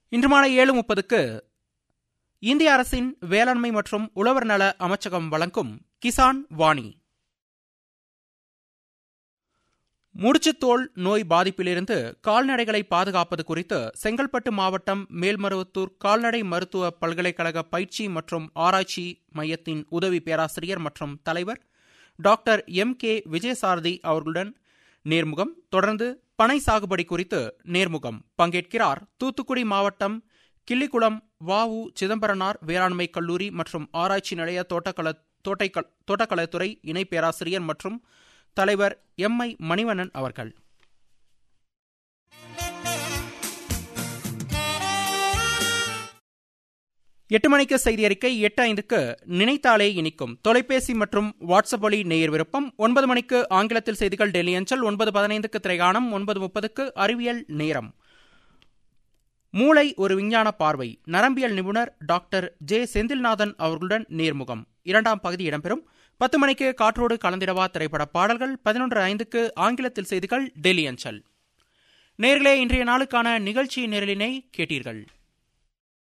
இன்று மாலை ஏழு முப்பதுக்கு இந்திய அரசின் வேளாண்மை மற்றும் உழவர் நல அமைச்சகம் வழங்கும் கிசான் வாணி முடிச்சுத்தோல் நோய் பாதிப்பிலிருந்து கால்நடைகளை பாதுகாப்பது குறித்து செங்கல்பட்டு மாவட்டம் மேல்மருவத்தூர் கால்நடை மருத்துவ பல்கலைக்கழக பயிற்சி மற்றும் ஆராய்ச்சி மையத்தின் உதவி பேராசிரியர் மற்றும் தலைவர் டாக்டர் எம் கே விஜயசாரதி அவர்களுடன் நேர்முகம் தொடர்ந்து பனை சாகுபடி குறித்து நேர்முகம் பங்கேற்கிறார் தூத்துக்குடி மாவட்டம் கிள்ளிக்குளம் வாவு சிதம்பரனார் வேளாண்மை கல்லூரி மற்றும் ஆராய்ச்சி நிலைய தோட்டக்கல தோட்டக்கலைத்துறை இணை பேராசிரியர் மற்றும் தலைவர் எம் ஐ மணிவண்ணன் அவர்கள் எட்டு மணிக்கு செய்தி அறிக்கை எட்டு ஐந்துக்கு நினைத்தாலே இனிக்கும் தொலைபேசி மற்றும் வாட்ஸ்அப் வழி நேயர் விருப்பம் ஒன்பது மணிக்கு ஆங்கிலத்தில் செய்திகள் டெல்லி அஞ்சல் ஒன்பது பதினைந்துக்கு திரைகாணம் ஒன்பது முப்பதுக்கு அறிவியல் நேரம் மூளை ஒரு விஞ்ஞான பார்வை நரம்பியல் நிபுணர் டாக்டர் ஜே செந்தில்நாதன் அவர்களுடன் நேர்முகம் இரண்டாம் பகுதி இடம்பெறும் பத்து மணிக்கு காற்றோடு கலந்திடவா திரைப்பட பாடல்கள் பதினொன்று ஐந்துக்கு ஆங்கிலத்தில் செய்திகள் டெல்லி அஞ்சல் நேர்களே இன்றைய நாளுக்கான நிகழ்ச்சி நிரலினை கேட்டீர்கள்